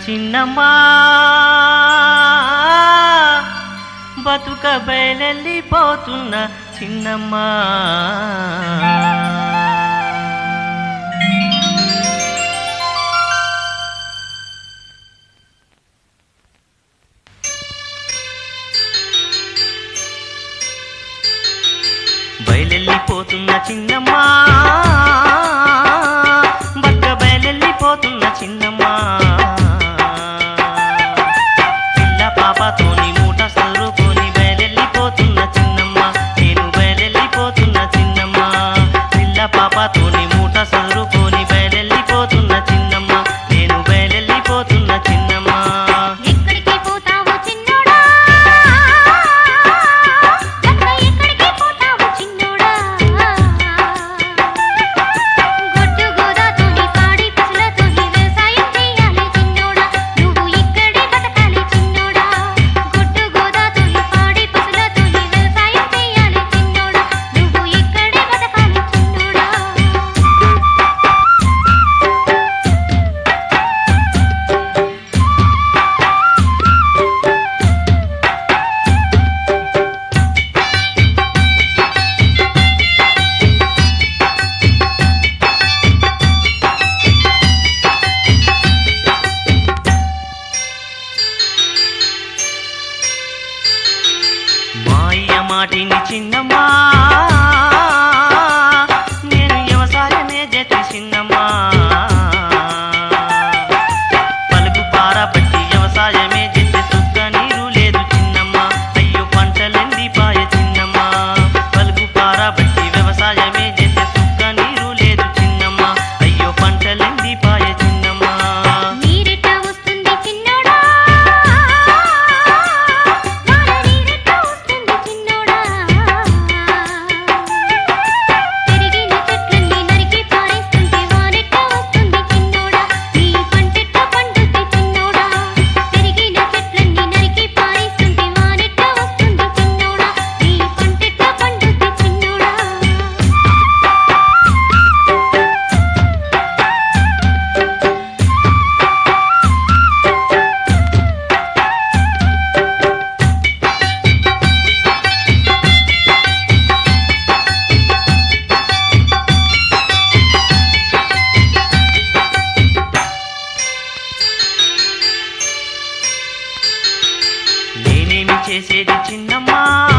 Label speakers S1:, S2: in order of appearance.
S1: చిన్నమ్మా బతుక బయలెళ్ళిపోతున్న చిన్నమ్మా బయలెళ్ళిపోతున్న చిన్నమ్మా బతుక బయలెళ్ళిపోతున్న చిన్నమ్మా పిల్ల పాపతోని మూట సరుకొని బయలెళ్ళిపోతున్న చిన్నమ్మ నేను బయలెళ్ళిపోతున్న చిన్నమ్మ పిల్ల పాపతోని మూట సరుకొని బయలెళ్ళిపోతున్న చిన్నమ్మ నేను బయలెళ్ళిపోతున్న చిన్నమ్మ
S2: ఎక్కడికి పోతావు చిన్నోడా అక్క ఎక్కడికి పోతావు చిన్నోడా గొడ్డు గోదాతోని పాడి పశులతోని వ్యవసాయం చేయాలి చిన్నోడా నువ్వు ఇక్కడే బతకాలి చిన్నోడా గొడ్డు గోదాతోని పాడి పశులతోని వ్యవసాయం చేయాలి చిన్నోడా నువ్వు ఇక్కడే బతకాలి చిన్నోడా
S1: మాయ మాటిని చిన్నమ్మా నేను వ్యవసాయమే చేతి చిన్నమ్మా పలుకు పారబట్టి వ్యవసాయమే చేస్తే సుక్క నీరు లేదు చిన్నమ్మా అయ్యో పంటలెంది పాయ చిన్నమ్మా పలుకు పారబట్టి వ్యవసాయమే చేస్తే సుక్క నీరు లేదు చిన్నమ్మా అయ్యో పంటలెంది పాయ చిన్నమ్మా
S2: నీరెట్ట వస్తుంది చిన్నోడా వాన నీరెట్ట వస్తుంది చిన్నోడా పెరిగిన చెట్లన్నీ నరికి పారేస్తుంటే వానెట్ట వస్తుంది చిన్నోడా నీ పంటెట్ట పండుద్ది చిన్నోడా పెరిగిన చెట్లన్నీ నరికి పారేస్తుంటే వానెట్ట వస్తుంది చిన్నోడా నీ పంటెట్ట పండుద్ది చిన్నోడా
S1: నేనేమి చేసేది చిన్నమ్మా